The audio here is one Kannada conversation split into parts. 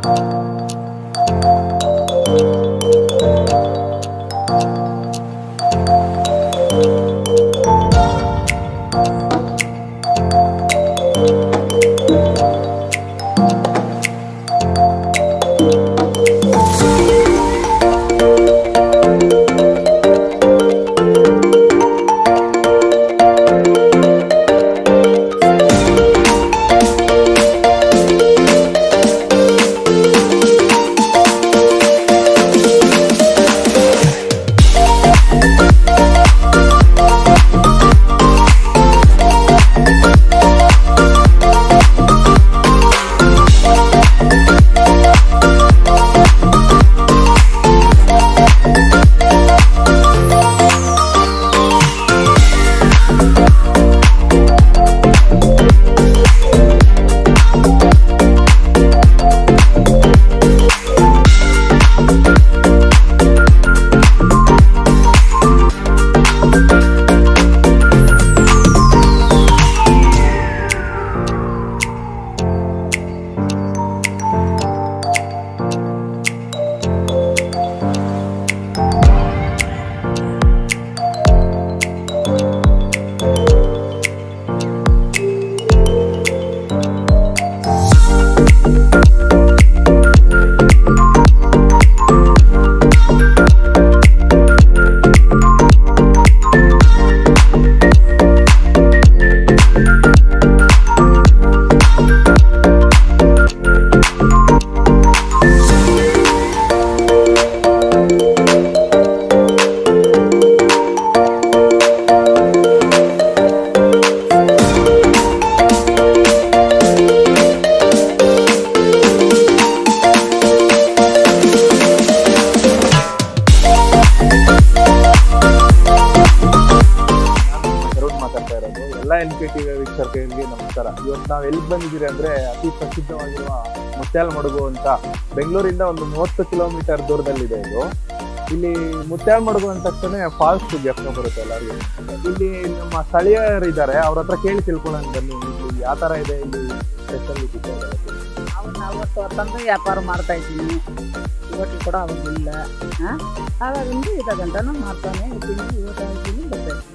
ಕರುಣ್ ಮಾತಾಡ್ತಾ ಇರೋದು ಎಲ್ಲ ಎನ್ ಕೆ ಟಿ ವೀಕ್ಷಕರಿಗೆ ನಮಸ್ಕಾರ ಇವತ್ತು ನಾವು ಎಲ್ಲಿ ಬಂದಿದ್ದೀರಿ ಅಂದ್ರೆ ಅತಿ ಪ್ರಸಿದ್ಧವಾಗಿರುವ ಮುತ್ಯಾಲ ಮಡುಗು ಅಂತ ಬೆಂಗಳೂರಿಂದ ಒಂದು ಮೂವತ್ತು ಕಿಲೋಮೀಟರ್ ದೂರದಲ್ಲಿದೆ ಇದು ಇಲ್ಲಿ ಮುತ್ಯಾಲ ಮಡುಗು ಅಂದ ತಕ್ಷಣ ಫಾಲ್ಸ್ ಜ್ಞಾಪಕ ಬರುತ್ತೆ ಎಲ್ಲರಿಗೂ ಇಲ್ಲಿ ನಮ್ಮ ಸ್ಥಳೀಯರು ಇದ್ದಾರೆ ಅವ್ರ ಹತ್ರ ಕೇಳಿ ತಿಳ್ಕೊಳ್ಳೋಣ ಬನ್ನಿ ಇಲ್ಲಿ ಯಾವ ತರ ಇದೆ ಇಲ್ಲಿ ಸ್ಪೆಷಾಲಿಟಿ ಅವನ್ನ ಅವತ್ತು ತಂದು ವ್ಯಾಪಾರ ಮಾಡ್ತಾ ಇದ್ದೀನಿ ಇವತ್ತು ಕೂಡ ಅವಾಗಿಲ್ಲ ಹಾಂ ಹಾಗಾಗಿಂದ ಇದ ಗಂಟನೂ ಮಾಡ್ತಾನೆ ಇದ್ದೀನಿ ಇವತ್ತು ಇದ್ದೀನಿ ಬರ್ತಾ ಇದ್ದೀನಿ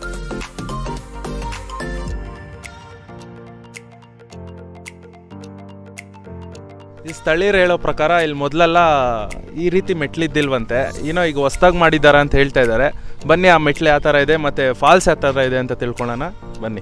ಈ ಸ್ಥಳೀಯರು ಹೇಳೋ ಪ್ರಕಾರ ಇಲ್ಲಿ ಮೊದಲೆಲ್ಲ ಈ ರೀತಿ ಮೆಟ್ಲಿದ್ದಿಲ್ವಂತೆ ಏನೋ ಈಗ ಹೊಸ್ದಾಗಿ ಮಾಡಿದ್ದಾರೆ ಅಂತ ಹೇಳ್ತಾ ಇದ್ದಾರೆ ಬನ್ನಿ ಆ ಮೆಟ್ಲು ಯಾವ ಥರ ಇದೆ ಮತ್ತು ಫಾಲ್ಸ್ ಯಾವ ಥರ ಇದೆ ಅಂತ ತಿಳ್ಕೊಳ್ಳೋಣ ಬನ್ನಿ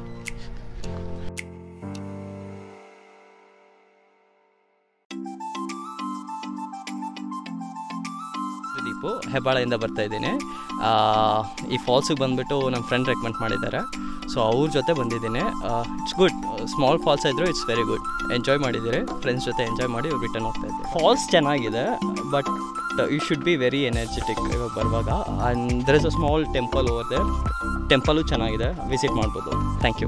ದೀಪು ಹೆಬ್ಬಾಳೆಯಿಂದ ಬರ್ತಾ ಇದ್ದೀನಿ ಆ, ಈ ಫಾಲ್ಸಿಗೆ ಬಂದುಬಿಟ್ಟು ನಮ್ಮ ಫ್ರೆಂಡ್ ರೆಕಮೆಂಡ್ ಮಾಡಿದ್ದಾರೆ ಸೊ ಅವ್ರ ಜೊತೆ ಬಂದಿದ್ದೀನಿ ಇಟ್ಸ್ ಗುಡ್ ಸ್ಮಾಲ್ ಫಾಲ್ಸ್ ಇದ್ದರೂ ಇಟ್ಸ್ ವೆರಿ ಗುಡ್ ಎಂಜಾಯ್ ಮಾಡಿದ್ದೀರಿ ಫ್ರೆಂಡ್ಸ್ ಜೊತೆ ಎಂಜಾಯ್ ಮಾಡಿ ರಿಟರ್ನ್ ಹೋಗ್ತಾ ಇದ್ದೀವಿ ಫಾಲ್ಸ್ ಚೆನ್ನಾಗಿದೆ but you should be very energetic ಇವಾಗ ಬರುವಾಗ and there is a small temple over there temple ಚೆನ್ನಾಗಿದೆ ವಿಸಿಟ್ ಮಾಡ್ಬೋದು ಥ್ಯಾಂಕ್ ಯು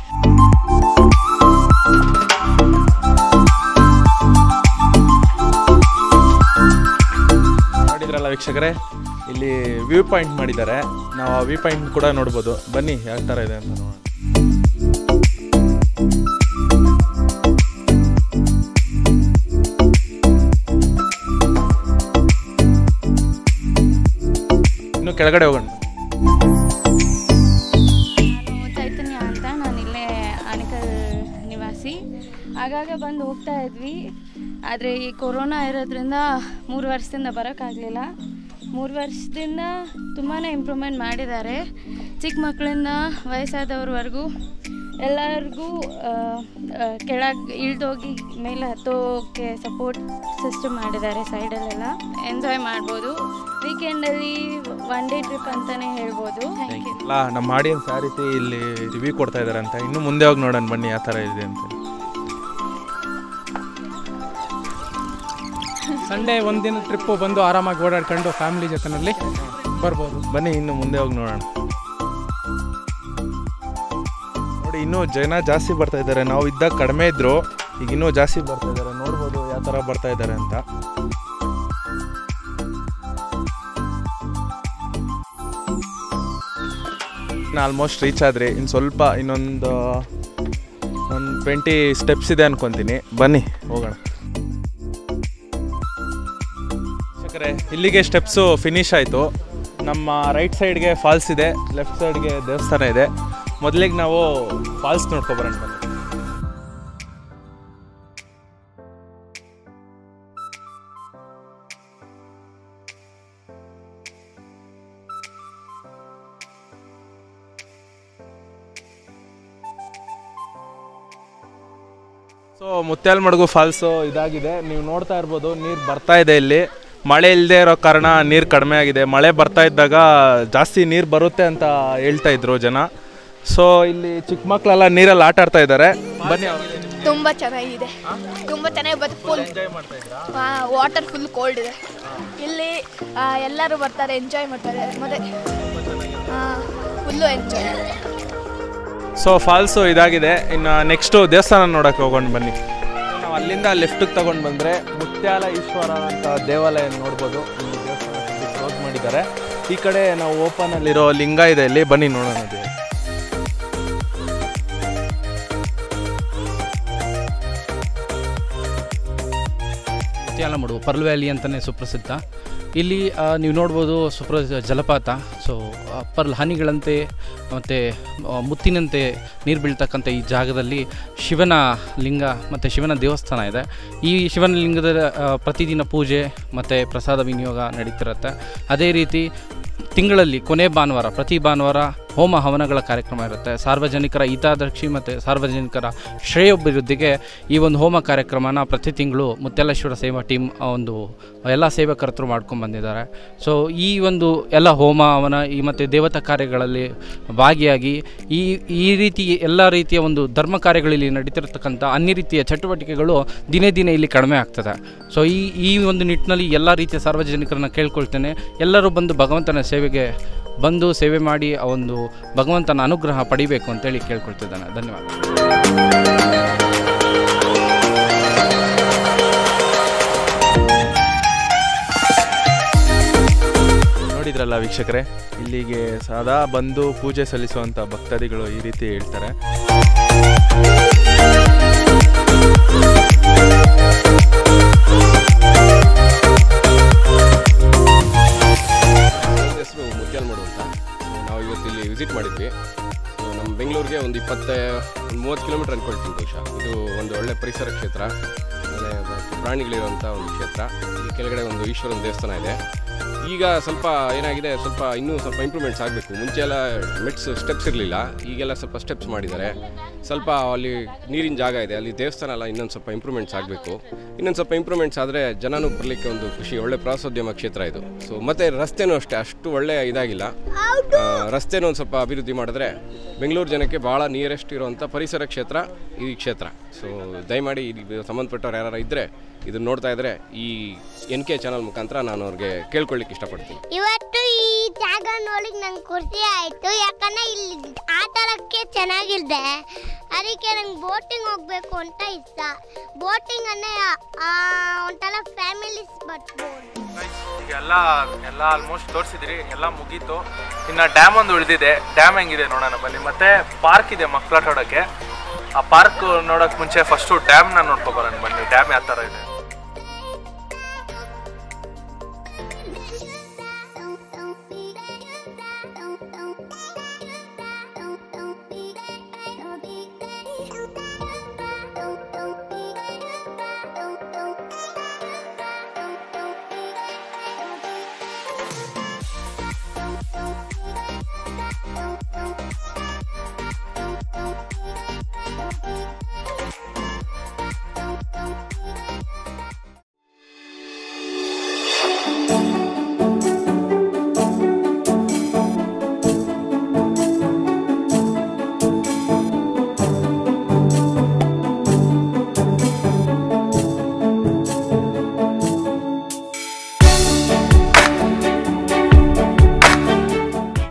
ನೋಡಿದ್ರಲ್ಲ ವೀಕ್ಷಕರೇ ಇಲ್ಲಿ ವ್ಯೂ ಪಾಯಿಂಟ್ ಮಾಡಿದ್ದಾರೆ ನಾವು ಆ ವ್ಯೂ ಪಾಯಿಂಟ್ ಕೂಡ ನೋಡ್ಬೋದು ಬನ್ನಿ ಯಾವ ಥರ ಇದೆ ಅಂತ ನೋಡೋಣ ಇನ್ನು ಕೆಳಗಡೆ ಹೋಗೋಣ ನಾನು ಚೈತನ್ಯ ಅಂತ ನಾನು ಇಲ್ಲೇ ಆನೇಕಲ್ ನಿವಾಸಿ ಆಗಾಗ ಬಂದು ಹೋಗ್ತಾ ಇದ್ವಿ ಆದರೆ ಈ ಕೊರೋನಾ ಇರೋದ್ರಿಂದ ಮೂರು ವರ್ಷದಿಂದ ಬರೋಕ್ಕಾಗಲಿಲ್ಲ ಮೂರು ವರ್ಷದಿಂದ ತುಂಬಾ ಇಂಪ್ರೂವ್ಮೆಂಟ್ ಮಾಡಿದ್ದಾರೆ ಚಿಕ್ಕ ಮಕ್ಕಳಿಂದ ವಯಸ್ಸಾದವ್ರವರೆಗೂ ಎಲ್ಲರಿಗೂ ಕೆಳಗೆ ಇಳ್ದೋಗಿ ಮೇಲೆ ಹತ್ತೋಕ್ಕೆ ಸಪೋರ್ಟ್ ಸಿಸ್ಟಮ್ ಮಾಡಿದ್ದಾರೆ ಸೈಡಲ್ಲೆಲ್ಲ ಎಂಜಾಯ್ ಮಾಡ್ಬೋದು ವೀಕೆಂಡಲ್ಲಿ ಒನ್ ಡೇ ಟ್ರಿಪ್ ಅಂತಲೇ ಹೇಳ್ಬೋದು ಥ್ಯಾಂಕ್ ಯು ಅಲ್ಲ ನಮ್ಮ ಆಡಿಯನ್ಸ್ ಯಾವ ರೀತಿ ಇಲ್ಲಿ ರಿವ್ಯೂ ಕೊಡ್ತಾ ಇದ್ದಾರೆ ಅಂತ ಇನ್ನು ಮುಂದೆ ಹೋಗಿ ನೋಡೋಣ ಬನ್ನಿ ಯಾವ ಥರ ಇದೆ ಅಂತ ಸಂಡೇ ಒಂದಿನ ಟ್ರಿಪ್ಪು ಬಂದು ಆರಾಮಾಗಿ ಓಡಾಡ್ಕೊಂಡು ಫ್ಯಾಮಿಲಿ ಜೊತೆನಲ್ಲಿ ಬರ್ಬೋದು ಬನ್ನಿ ಇನ್ನು ಮುಂದೆ ಹೋಗಿ ನೋಡೋಣ ನೋಡಿ ಇನ್ನೂ ಜನ ಜಾಸ್ತಿ ಬರ್ತಾ ಇದ್ದಾರೆ ನಾವು ಇದ್ದಾಗ ಕಡಿಮೆ ಇದ್ರು ಈಗ ಇನ್ನೂ ಜಾಸ್ತಿ ಬರ್ತಾ ಇದ್ದಾರೆ ನೋಡ್ಬೋದು ಯಾವ ಥರ ಬರ್ತಾ ಇದ್ದಾರೆ ಅಂತ ಆಲ್ಮೋಸ್ಟ್ ರೀಚ್ ಆದ್ರಿ ಇನ್ನು ಸ್ವಲ್ಪ ಇನ್ನೊಂದು ಒಂದು ಟ್ವೆಂಟಿ ಸ್ಟೆಪ್ಸ್ ಇದೆ ಅನ್ಕೊತೀನಿ ಬನ್ನಿ ಹೋಗೋಣ ವೀಕ್ಷಕರೇ ಇಲ್ಲಿಗೆ ಸ್ಟೆಪ್ಸು ಫಿನಿಶ್ ಆಯಿತು ನಮ್ಮ ರೈಟ್ ಸೈಡ್ಗೆ ಫಾಲ್ಸ್ ಇದೆ ಲೆಫ್ಟ್ ಸೈಡ್ಗೆ ದೇವಸ್ಥಾನ ಇದೆ ಮೊದಲಿಗೆ ನಾವು ಫಾಲ್ಸ್ ನೋಡ್ಕೊಬರೋಣ ಬನ್ನಿ ಸೊ ಮುತ್ಯಾಲ್ಮಡ್ಗು ಫಾಲ್ಸು ಇದಾಗಿದೆ ನೀವು ನೋಡ್ತಾ ಇರ್ಬೋದು ನೀರು ಬರ್ತಾ ಇದೆ ಇಲ್ಲಿ ಮಳೆ ಇಲ್ಲದೆ ಇರೋ ಕಾರಣ ನೀರು ಕಡಿಮೆ ಆಗಿದೆ ಮಳೆ ಬರ್ತಾ ಇದ್ದಾಗ ಜಾಸ್ತಿ ನೀರು ಬರುತ್ತೆ ಅಂತ ಹೇಳ್ತಾ ಇದ್ರು ಜನ ಸೊ ಇಲ್ಲಿ ಚಿಕ್ಕ ಮಕ್ಕಳೆಲ್ಲ ನೀರಲ್ಲಿ ಆಟ ಆಡ್ತಾ ಇದ್ದಾರೆ ಬನ್ನಿ ತುಂಬ ಚೆನ್ನಾಗಿದೆ ತುಂಬ ಚೆನ್ನಾಗಿ ಬರುತ್ತೆ ಫುಲ್ ವಾಟರ್ ಫುಲ್ ಕೋಲ್ಡ್ ಇದೆ ಇಲ್ಲಿ ಆ, ಎಲ್ಲರೂ ಬರ್ತಾರೆ ಎಂಜಾಯ್ ಮಾಡ್ತಾರೆ ಮತ್ತೆ ಫುಲ್ಲು ಎಂಜಾಯ್ ಸೊ ಫಾಲ್ಸು ಇದಾಗಿದೆ ಇನ್ನು ನೆಕ್ಸ್ಟು ದೇವಸ್ಥಾನ ನೋಡೋಕೆ ಹೋಗೋಣ ಬನ್ನಿ ನಾವು ಅಲ್ಲಿಂದ ಲೆಫ್ಟಿಗೆ ತಗೊಂಡು ಬಂದರೆ ಮುತ್ಯಾಲ ಈಶ್ವರ ಅಂತ ದೇವಾಲಯ ನೋಡ್ಬೋದು ಇಲ್ಲಿ ದೇವಸ್ಥಾನ ಕ್ಲೋಸ್ ಮಾಡಿದ್ದಾರೆ ಈ ಕಡೆ ನಾವು ಓಪನಲ್ಲಿರೋ ಲಿಂಗ ಇದೆ ಇಲ್ಲಿ ಬನ್ನಿ ನೋಡೋಣ ಅದು ಮುತ್ಯಾಲಮಡು ಪರ್ಲ್ ವ್ಯಾಲಿ ಅಂತಲೇ ಸುಪ್ರಸಿದ್ಧ ಇಲ್ಲಿ ಆ, ನೀವು ನೋಡ್ಬೋದು ಸುಪ್ರ ಜಲಪಾತ ಸೊ ಆ, ಪರ್ಲ್ ಹನಿಗಳಂತೆ ಮತ್ತು ಮುತ್ತಿನಂತೆ ನೀರು ಬೀಳ್ತಕ್ಕಂಥ ಈ ಜಾಗದಲ್ಲಿ ಶಿವನ ಲಿಂಗ ಮತ್ತು ಶಿವನ ದೇವಸ್ಥಾನ ಇದೆ ಈ ಶಿವನ ಲಿಂಗದ ಆ, ಪ್ರತಿದಿನ ಪೂಜೆ ಮತ್ತು ಪ್ರಸಾದ ವಿನಿಯೋಗ ನಡೀತಿರುತ್ತೆ ಅದೇ ರೀತಿ ತಿಂಗಳಲ್ಲಿ ಕೊನೆ ಭಾನುವಾರ ಪ್ರತಿ ಭಾನುವಾರ ಹೋಮ ಹವನಗಳ ಕಾರ್ಯಕ್ರಮ ಇರುತ್ತೆ ಸಾರ್ವಜನಿಕರ ಹಿತಾದಕ್ಷಿ ಮತ್ತು ಸಾರ್ವಜನಿಕರ ಶ್ರೇಯೋಭಿವೃದ್ಧಿಗೆ ಈ ಒಂದು ಹೋಮ ಕಾರ್ಯಕ್ರಮನ ಪ್ರತಿ ತಿಂಗಳು ಮುತ್ಯಾಲೇಶ್ವರ ಸೇವಾ ಟೀಮ್ ಒಂದು ಎಲ್ಲ ಸೇವಕರ್ತರು ಮಾಡ್ಕೊಂಡು ಬಂದಿದ್ದಾರೆ ಸೊ ಈ ಒಂದು ಎಲ್ಲ ಹೋಮ ಹವನ ಈ ಮತ್ತು ದೇವತಾ ಕಾರ್ಯಗಳಲ್ಲಿ ಭಾಗಿಯಾಗಿ ಈ ಈ ರೀತಿ ಎಲ್ಲ ರೀತಿಯ ಒಂದು ಧರ್ಮ ಕಾರ್ಯಗಳಲ್ಲಿ ನಡೀತಿರ್ತಕ್ಕಂಥ ಅನ್ಯ ರೀತಿಯ ಚಟುವಟಿಕೆಗಳು ದಿನೇ ದಿನೇ ಇಲ್ಲಿ ಕಡಿಮೆ ಆಗ್ತದೆ ಸೊ ಈ ಈ ಒಂದು ನಿಟ್ಟಿನಲ್ಲಿ ಎಲ್ಲ ರೀತಿಯ ಸಾರ್ವಜನಿಕರನ್ನ ಕೇಳ್ಕೊಳ್ತೇನೆ ಎಲ್ಲರೂ ಬಂದು ಭಗವಂತನ ಸೇವೆಗೆ ಬಂದು ಸೇವೆ ಮಾಡಿ ಆ ಒಂದು ಭಗವಂತನ ಅನುಗ್ರಹ ಪಡಿಬೇಕು ಅಂತೇಳಿ ಕೇಳ್ಕೊಳ್ತಿದ್ದಾನೆ ಧನ್ಯವಾದ ನೋಡಿದ್ರಲ್ಲ ವೀಕ್ಷಕರೇ ಇಲ್ಲಿಗೆ ಸದಾ ಬಂದು ಪೂಜೆ ಸಲ್ಲಿಸುವಂಥ ಭಕ್ತಾದಿಗಳು ಈ ರೀತಿ ಹೇಳ್ತಾರೆ ನನ್ನ ಹೆಸರು ಮುತ್ಯಾಲ್ಮಡು ಅಂತ ನಾವು ಇವತ್ತು ಇಲ್ಲಿ ವಿಸಿಟ್ ಮಾಡಿದ್ವಿ ಸೊ ನಮ್ಮ ಬೆಂಗಳೂರಿಗೆ ಒಂದು ಇಪ್ಪತ್ತ ಒಂದು ಮೂವತ್ತು ಕಿಲೋಮೀಟರ್ ಅಂದ್ಕೊಳ್ತೀನಿ ಬಹುಶಃ ಇದು ಒಂದು ಒಳ್ಳೆ ಪರಿಸರ ಕ್ಷೇತ್ರ ಆಮೇಲೆ ಪ್ರಾಣಿಗಳಿರುವಂಥ ಒಂದು ಕ್ಷೇತ್ರ ಇಲ್ಲಿ ಕೆಳಗಡೆ ಒಂದು ಈಶ್ವರನ ದೇವಸ್ಥಾನ ಇದೆ ಈಗ ಸ್ವಲ್ಪ ಏನಾಗಿದೆ ಸ್ವಲ್ಪ ಇನ್ನೂ ಸ್ವಲ್ಪ ಇಂಪ್ರೂವ್ಮೆಂಟ್ಸ್ ಆಗಬೇಕು ಮುಂಚೆ ಎಲ್ಲ ಮೆಟ್ಸ್ ಸ್ಟೆಪ್ಸ್ ಇರಲಿಲ್ಲ ಈಗೆಲ್ಲ ಸ್ವಲ್ಪ ಸ್ಟೆಪ್ಸ್ ಮಾಡಿದ್ದಾರೆ ಸ್ವಲ್ಪ ಅಲ್ಲಿ ನೀರಿನ ಜಾಗ ಇದೆ ಅಲ್ಲಿ ದೇವಸ್ಥಾನ ಎಲ್ಲ ಇನ್ನೊಂದು ಸ್ವಲ್ಪ ಇಂಪ್ರೂವ್ಮೆಂಟ್ಸ್ ಆಗಬೇಕು ಇನ್ನೊಂದು ಸ್ವಲ್ಪ ಇಂಪ್ರೂವ್ಮೆಂಟ್ಸ್ ಆದರೆ ಜನನೂ ಬರಲಿಕ್ಕೆ ಒಂದು ಖುಷಿ ಒಳ್ಳೆ ಪ್ರವಾಸೋದ್ಯಮ ಕ್ಷೇತ್ರ ಇದು ಸೊ ಮತ್ತು ರಸ್ತೆನೂ ಅಷ್ಟೇ ಅಷ್ಟು ಒಳ್ಳೆ ಇದಾಗಿಲ್ಲ ಆ, ರಸ್ತೆನೂ ಒಂದು ಸ್ವಲ್ಪ ಅಭಿವೃದ್ಧಿ ಮಾಡಿದ್ರೆ ಬೆಂಗಳೂರು ಜನಕ್ಕೆ ಭಾಳ ನಿಯರೆಸ್ಟ್ ಇರುವಂಥ ಪರಿಸರ ಕ್ಷೇತ್ರ ಈ ಕ್ಷೇತ್ರ ಸೊ ದಯಮಾಡಿ ಇಲ್ಲಿ ಸಂಬಂಧಪಟ್ಟವ್ರು ಯಾರು ಇದ್ದರೆ ಇದನ್ನ ನೋಡ್ತಾ ಇದ್ದರೆ ಈ ಎನ್ ಕೆ ಚಾನಲ್ ಮುಖಾಂತರ ನಾನು ಅವ್ರಿಗೆ ಕೇಳ್ಕೊಳ್ಳಿಕ್ಕೆ ಇಷ್ಟಪಡ್ತೀನಿ ಇವತ್ತು ಈ ಜಾಗ ನೋಡಿಕ್ ನಂಗೆ ಖುಷಿ ಆಯ್ತು ಯಾಕಂದ್ರೆ ಇಲ್ಲಿ ಆಟ ಆಡಕ್ಕೆ ಚೆನ್ನಾಗಿದೆ ಅದಕ್ಕೆ ನಂಗೆ ಬೋಟಿಂಗ್ ಹೋಗ್ಬೇಕು ಅಂತ ಇಷ್ಟ ಬೋಟಿಂಗ್ ಅಂದ್ರೆ ಆ, ಒಂಥರ ಫ್ಯಾಮಿಲೀಸ್ ಬರ್ಬೋದು ಈಗ ಎಲ್ಲ ಎಲ್ಲ ಆಲ್ಮೋಸ್ಟ್ ತೋರಿಸಿದ್ರಿ ಎಲ್ಲ ಮುಗೀತು ಇನ್ನು ಡ್ಯಾಮ್ ಒಂದು ಉಳಿದಿದೆ ಡ್ಯಾಮ್ ಹೆಂಗಿದೆ ನೋಡೋಣ ಬನ್ನಿ ಮತ್ತೆ ಪಾರ್ಕ್ ಇದೆ ಮಕ್ಕಳಾಟ ಆಡೋಕ್ಕೆ ಆ ಪಾರ್ಕ್ ನೋಡೋಕೆ ಮುಂಚೆ ಫಸ್ಟು ಡ್ಯಾಮ್ನ ನೋಡ್ಕೊಬರೋಣ ಬನ್ನಿ ಡ್ಯಾಮ್ ಯಾವ ಥರ ಇದೆ